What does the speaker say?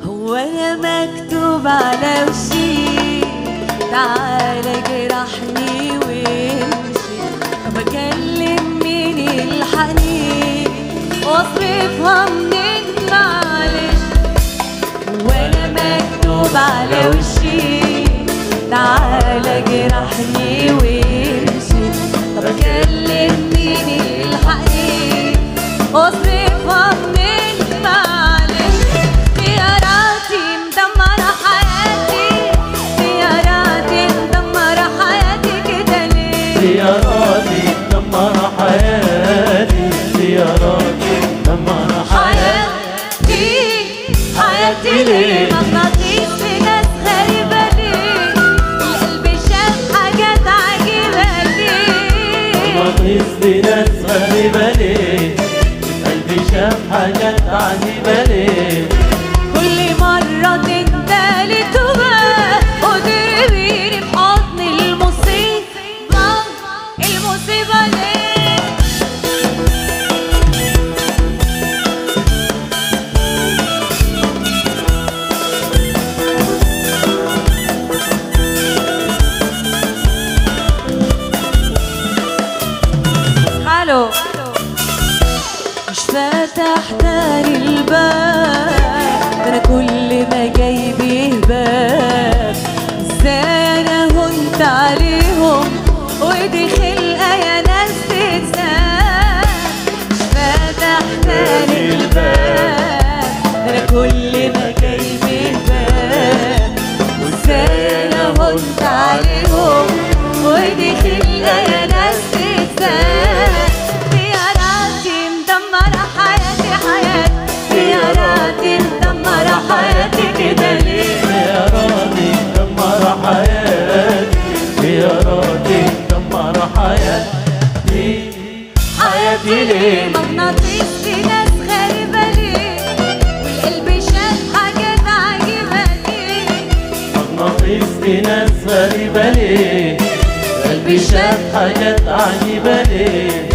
هو انا مكتوب على وشي تعالى جرحني وامشي بكلم مين يلحقني واصرفها منين معلش وانا مكتوب على وشي تعالى جرحني وامشي طب اكلم مين يلحقني واصرفها منين معلش خياراتي مدمرة حياتي خياراتي مدمرة حياتي كده ليه زياراتي دمر حياتي زياراتي دمر حياتي حياتي حياتي ليه مغناطيس في ناس غريبة ليه القلب شاف حاجات عجيبة ليه مغيظ بناس غريبة ليه قلبي شاف حاجات عجيبة ليه كل مرة تندالي تبقى وترميني في حضن المصيبة المصيبة ليه الو مش فاتح تاني الباب انا كل ما جاي باب ازاي انا هنت عليهم ودي خلقه يا ناس تتساب مش فاتح تاني الباب انا كل ما جاي باب وازاي انا هنت عليهم ودي خلقه يا ناس تتساب خياراتي مدمرة حياتي حياتي خياراتي مدمرة حياتي كده ليه زياراتي دمر حياتي زياراتي دمر حياتي حياتي ليه مغناطيس في ناس غريبة ليه والقلب شاف حاجات عجيبة ليه مغناطيس في ناس غريبة ليه قلبي شاف حاجات عجيبة ليه